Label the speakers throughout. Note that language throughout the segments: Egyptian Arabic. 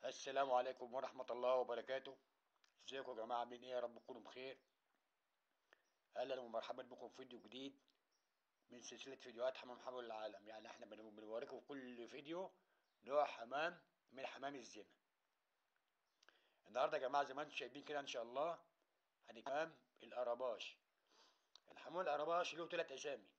Speaker 1: السلام عليكم ورحمة الله وبركاته ازيكم يا جماعة عاملين ايه يا رب تكونوا بخير اهلا ومرحبا بكم في فيديو جديد من سلسلة فيديوهات حمام حول العالم يعني احنا بن- بنوريكم في كل فيديو نوع حمام من حمام الزنا النهاردة يا جماعة زي ما انتم شايفين كده ان شاء الله هنتكلم القرباش الحمام القرباش له تلات اسامي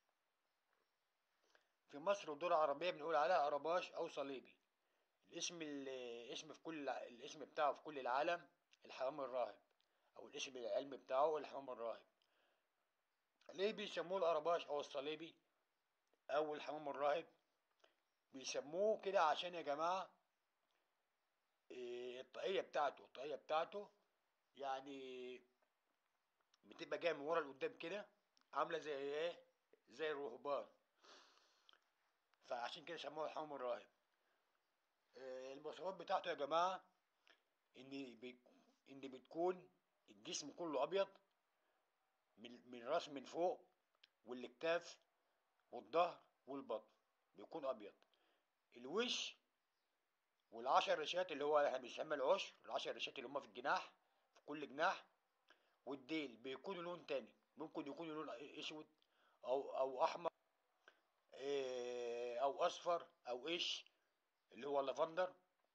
Speaker 1: في مصر والدول العربية بنقول عليها قرباش او صليبي الاسم الاسم في كل الاسم بتاعه في كل العالم الحمام الراهب او الاسم العلمي بتاعه الحمام الراهب ليه بيسموه القرباش او الصليبي او الحمام الراهب بيسموه كده عشان يا جماعة إيه، الطاقية بتاعته الطاقية بتاعته يعني بتبقى جاية من ورا لقدام كده عاملة زي ايه زي الرهبان فعشان كده سموه الحمام الراهب إيه، المواصفات بتاعته يا جماعة ان بي... ان بتكون الجسم كله ابيض من من الراس من فوق والاكتاف والظهر والبطن بيكون ابيض الوش والعشر ريشات اللي هو احنا بنسميها العشر العشر ريشات اللي هم في الجناح في كل جناح والديل بيكونوا لون تاني ممكن يكونوا لون اسود او او احمر إيه، او اصفر او قش اللي هو اللافندر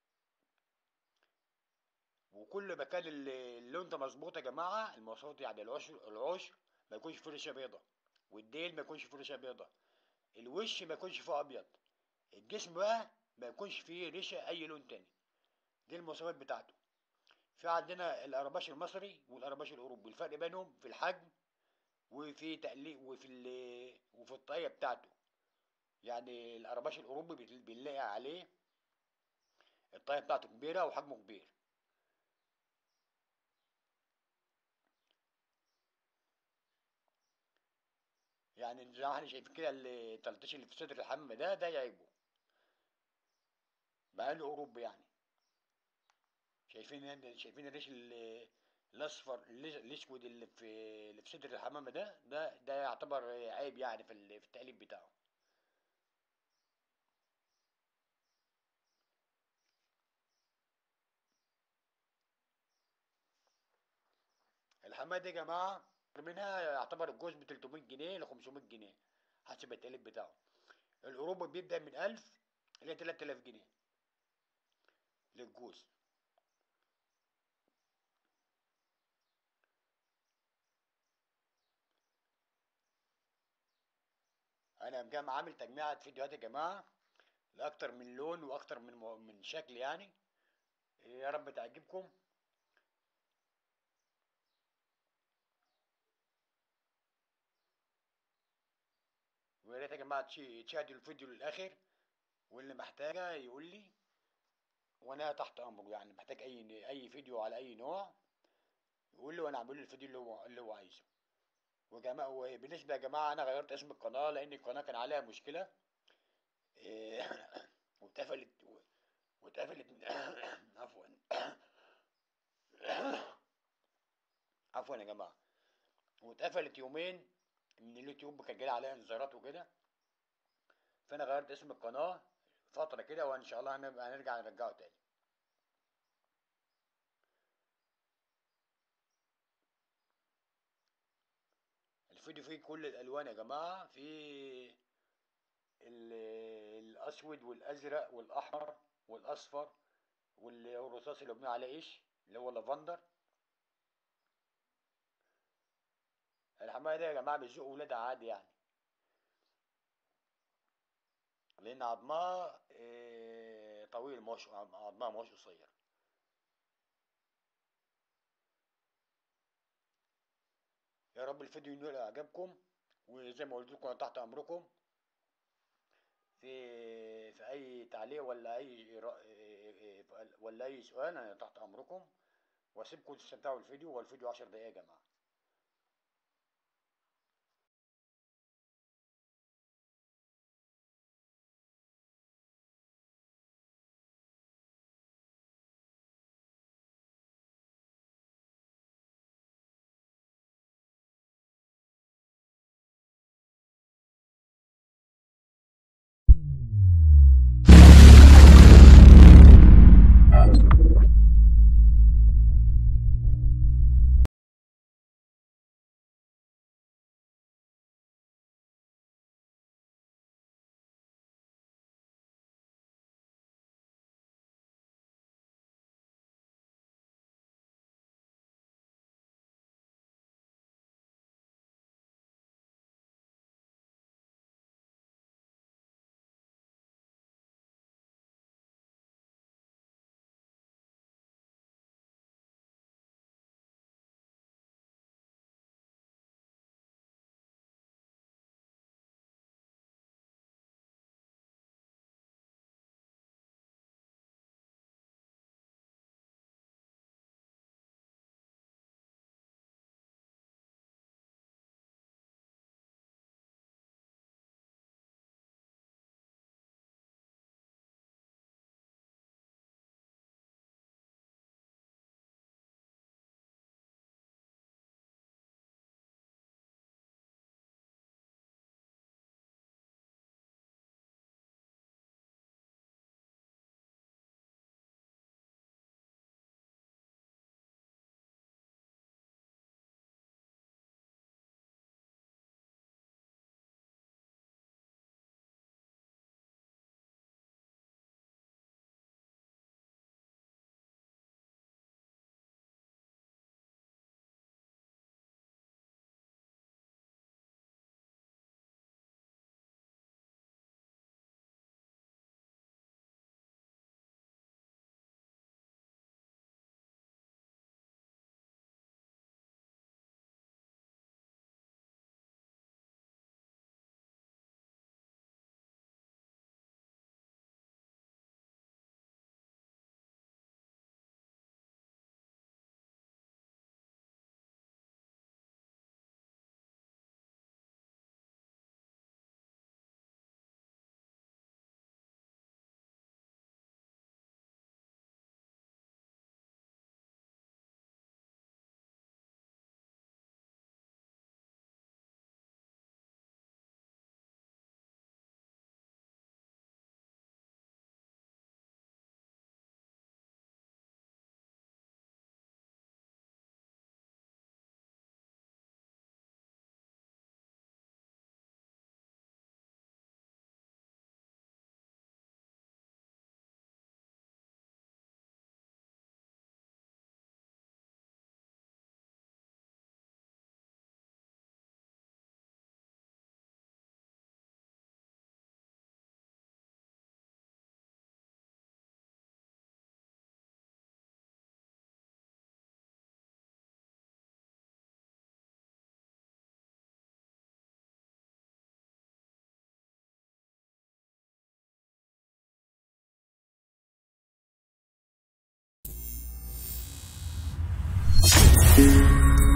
Speaker 1: وكل ما كان ال- اللون ده مظبوط يا جماعه المواصفات يعني العشر العشر ما يكونش فيه ريشه بيضه والديل ما يكونش فيه ريشه بيضه الوش ما يكونش فيه ابيض الجسم بقى ما يكونش فيه ريشه اي لون تاني دي المواصفات بتاعته في عندنا القرباش المصري والقرباش الاوروبي الفرق بينهم في الحجم وفي تقليق وفي ال- وفي الطاقيه بتاعته يعني القرباش الاوروبي بت- بنلاقي عليه الطاقيه بتاعته كبيره وحجمه كبير يعني زي ما احنا شايفين كده التلطيش اللي في صدر الحمام ده ده يعيبه بقى له اوروبي يعني شايفين شايفين الريش ال- الاصفر الأس- الاسود اللي في اللي في صدر الحمامه ده ده ده يعتبر عيب يعني في ال- في التقليب بتاعه الحمامه دي يا جماعه منها يعتبر الجوز ب 300 جنيه ل 500 جنيه حسب التقليب بتاعه الاوروبي بيبدا من 1000 ل 3000 جنيه للجوز انا مجمع عامل تجميعة فيديوهات يا جماعه لاكتر من لون واكتر من مو- من شكل يعني يا رب تعجبكم ويا ريت يا جماعه تشي- تشاهدوا الفيديو للاخر واللي محتاجه يقول لي وانا تحت امره يعني محتاج اي اي فيديو على اي نوع يقول لي وانا اعمل له الفيديو اللي هو اللي هو عايزه وجماعة وبالنسبه يا جماعه انا غيرت اسم القناه لان القناه كان عليها مشكله إيه، واتقفلت واتقفلت عفوا عفوا يا جماعه واتقفلت يومين من اليوتيوب كان جاي عليها انذارات وكده فانا غيرت اسم القناه فتره كده وان شاء الله هنبقى هنرجع نرجعه تاني الفيديو فيه كل الالوان يا جماعه فيه ال- الاسود والازرق والاحمر والاصفر والرصاصي اللي بنقول عليه ايش اللي هو لافندر الحماية ده يا جماعه بيزقوا ولادها عادي يعني لان عظمها إيه، طويل مش عظمها مش قصير يا رب الفيديو ينال اعجابكم وزي ما قلت لكم انا تحت امركم في في اي تعليق ولا اي رأ- إيه- ولا اي سؤال انا تحت امركم واسيبكم تستمتعوا بالفيديو والفيديو 10 دقايق يا جماعه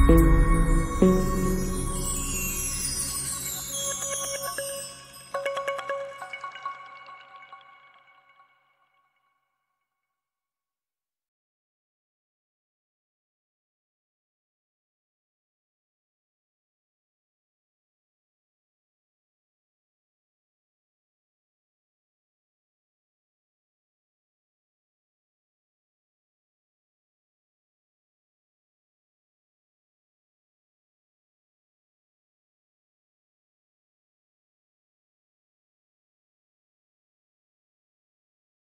Speaker 2: Thank you.